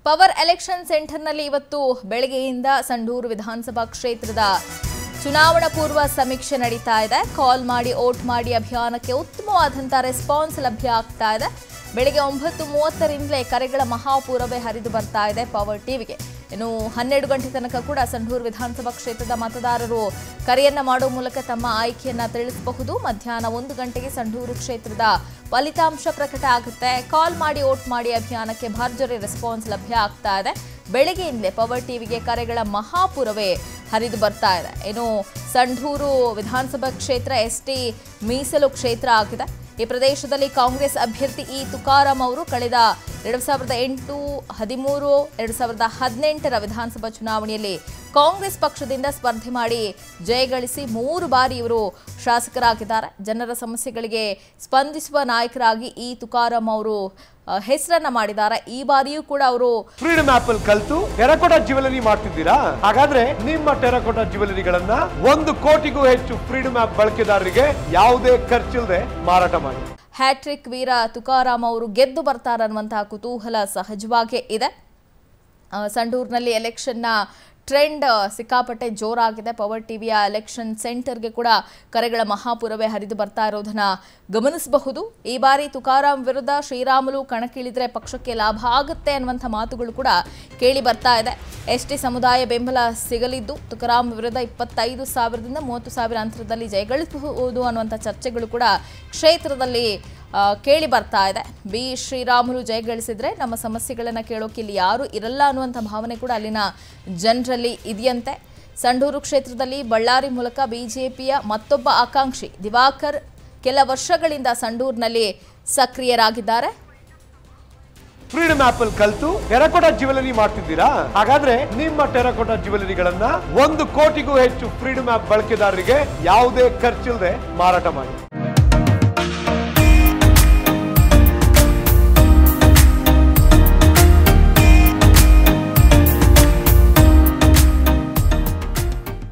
power election ಸೆಂಟರ್ನಲ್ಲಿ ಇವತ್ತು ಬೆಳಗ್ಗೆಯಿಂದ ಸಂಡೂರು ವಿಧಾನಸಭಾ ಕ್ಷೇತ್ರದ ಚುನಾವಣಾ ಪೂರ್ವ ಸಮೀಕ್ಷೆ ನಡೀತಾ ಇದೆ ಕಾಲ್ ಮಾಡಿ ಓಟ್ ಮಾಡಿ ಅಭಿಯಾನಕ್ಕೆ ಉತ್ತಮವಾದಂಥ ರೆಸ್ಪಾನ್ಸ್ ಲಭ್ಯ ಆಗ್ತಾ ಇದೆ ಬೆಳಗ್ಗೆ ಒಂಬತ್ತು ಮೂವತ್ತರಿಂದಲೇ ಕರೆಗಳ ಮಹಾಪೂರವೇ ಹರಿದು ಬರ್ತಾ ಇದೆ ಪವರ್ ಟಿವಿಗೆ ಇನ್ನು ಹನ್ನೆರಡು ಗಂಟೆ ತನಕ ಕೂಡ ಸಂಡೂರು ವಿಧಾನಸಭಾ ಕ್ಷೇತ್ರದ ಮತದಾರರು ಕರೆಯನ್ನ ಮಾಡುವ ಮೂಲಕ ತಮ್ಮ ಆಯ್ಕೆಯನ್ನ ತಿಳಿಸಬಹುದು ಮಧ್ಯಾಹ್ನ ಒಂದು ಗಂಟೆಗೆ ಸಂಡೂರು ಕ್ಷೇತ್ರದ ಫಲಿತಾಂಶ ಪ್ರಕಟ ಆಗುತ್ತೆ ಕಾಲ್ ಮಾಡಿ ಓಟ್ ಮಾಡಿ ಅಭಿಯಾನಕ್ಕೆ ಭರ್ಜರಿ ರೆಸ್ಪಾನ್ಸ್ ಲಭ್ಯ ಆಗ್ತಾ ಇದೆ ಬೆಳಗ್ಗೆಯಿಂದಲೇ ಪವರ್ ಟಿವಿಗೆ ಕರೆಗಳ ಮಹಾಪುರವೇ ಹರಿದು ಬರ್ತಾ ಇದೆ ಇನ್ನು ಸಂಡೂರು ವಿಧಾನಸಭಾ ಕ್ಷೇತ್ರ ಎಸ್ಟಿ ಮೀಸಲು ಕ್ಷೇತ್ರ ಆಗಿದೆ ಈ ಪ್ರದೇಶದಲ್ಲಿ ಕಾಂಗ್ರೆಸ್ ಅಭ್ಯರ್ಥಿ ಇ ತುಕಾರಾಂ ಅವರು ಕಳೆದ ಎರಡು ಸಾವಿರದ ಎಂಟು ಹದಿಮೂರು ಎರಡು ಸಾವಿರದ ಹದಿನೆಂಟರ ವಿಧಾನಸಭಾ ಚುನಾವಣೆಯಲ್ಲಿ ಕಾಂಗ್ರೆಸ್ ಪಕ್ಷದಿಂದ ಸ್ಪರ್ಧೆ ಮಾಡಿ ಜಯಗಳಿಸಿ ಮೂರು ಬಾರಿ ಇವರು ಶಾಸಕರಾಗಿದ್ದಾರೆ ಜನರ ಸಮಸ್ಯೆಗಳಿಗೆ ಸ್ಪಂದಿಸುವ ನಾಯಕರಾಗಿ ಇ ತುಕಾರಾಂ ಅವರು ಆ, ಹೆಸರನ್ನ ಮಾಡಿದ್ದಾರೆ ಈ ಬಾರಿಯೂ ಕೂಡ ಅವರು ಫ್ರೀಡಮ್ ಆಪ್ ಅಲ್ಲಿ ಕಲ್ತು ಟೆರಕೋಟಾ ಜ್ಯುವೆಲರಿ ಮಾಡ್ತಿದ್ದೀರಾ ಹಾಗಾದ್ರೆ ನಿಮ್ಮ ಟೆರಕೋಟಾ ಜ್ಯುವೆಲರಿಗಳನ್ನ ಒಂದು ಕೋಟಿಗೂ ಹೆಚ್ಚು ಫ್ರೀಡಮ್ ಆಪ್ ಬಳಕೆದಾರರಿಗೆ ಯಾವುದೇ ಖರ್ಚಿಲ್ಲದೆ ಮಾರಾಟ ಮಾಡಿ ಹ್ಯಾಟ್ರಿಕ್ ವೀರ ತುಕಾರಾಂ ಅವರು ಗೆದ್ದು ಬರ್ತಾರನ್ನುವಂತಹ ಕುತೂಹಲ ಸಹಜವಾಗೇ ಇದೆ ಆ, ಸಂಡೂರಿನಲ್ಲಿ ಎಲೆಕ್ಷನ್ನ ಟ್ರೆಂಡ್ ಸಿಕ್ಕಾಪಟ್ಟೆ ಜೋರಾಗಿದೆ ಪವರ್ ಟಿವಿಯ ಎಲೆಕ್ಷನ್ ಸೆಂಟರ್ಗೆ ಕೂಡ ಕರೆಗಳ ಮಹಾಪುರವೇ ಹರಿದು ಬರ್ತಾ ಇರೋದನ್ನ ಗಮನಿಸಬಹುದು ಈ ಬಾರಿ ತುಕಾರಾಂ ವಿರುದ್ಧ ಶ್ರೀರಾಮುಲು ಕಣಕ್ಕಿಳಿದ್ರೆ ಪಕ್ಷಕ್ಕೆ ಲಾಭ ಆಗುತ್ತೆ ಅನ್ನುವಂಥ ಮಾತುಗಳು ಕೂಡ ಕೇಳಿ ಬರ್ತಾ ಇದೆ ಎಸ್ ಟಿ ಸಮುದಾಯ ಬೆಂಬಲ ಸಿಗಲಿದ್ದು ತುಕಾರಾಂ ವಿರುದ್ಧ ಇಪ್ಪತ್ತೈದು ಸಾವಿರದಿಂದ ಮೂವತ್ತು ಸಾವಿರ ಅಂತರದಲ್ಲಿ ಜಯಗಳಿಸಬಹುದು ಅನ್ನುವಂಥ ಚರ್ಚೆಗಳು ಕೂಡ ಕ್ಷೇತ್ರದಲ್ಲಿ ಆ, ಕೇಳಿ ಬರ್ತಾ ಇದೆ ಬಿ ಶ್ರೀರಾಮುಲು ಜಯಗಳಿಸಿದ್ರೆ ನಮ್ಮ ಸಮಸ್ಯೆಗಳನ್ನು ಕೇಳೋಕೆ ಇಲ್ಲಿ ಯಾರೂ ಇರಲ್ಲ ಅನ್ನುವಂಥ ಭಾವನೆ ಕೂಡ ಅಲ್ಲಿನ ಜನರಲ್ಲಿ ಇದೆಯಂತೆ ಸಂಡೂರು ಕ್ಷೇತ್ರದಲ್ಲಿ ಬಳ್ಳಾರಿ ಮೂಲಕ ಬಿಜೆಪಿಯ ಮತ್ತೊಬ್ಬ ಆಕಾಂಕ್ಷಿ ದಿವಾಕರ್ ಕೆಲ ವರ್ಷಗಳಿಂದ ಸಂಡೂರಿನಲ್ಲಿ ಸಕ್ರಿಯರಾಗಿದ್ದಾರೆ ಫ್ರೀಡಮ್ ಆಪ್ ಅಲ್ಲಿ ಕಲ್ತು ಟೆರಕೋಟಾ ಜ್ಯುವೆಲರಿ ಮಾಡ್ತಿದ್ದೀರಾ ಹಾಗಾದ್ರೆ ನಿಮ್ಮ ಟೆರಕೋಟಾ ಜ್ಯುವೆಲರಿಗಳನ್ನ ಒಂದು ಕೋಟಿಗೂ ಹೆಚ್ಚು ಫ್ರೀಡಮ್ ಆಪ್ ಬಳಕೆದಾರರಿಗೆ ಯಾವುದೇ ಖರ್ಚಿಲ್ಲದೆ ಮಾರಾಟ ಮಾಡಿ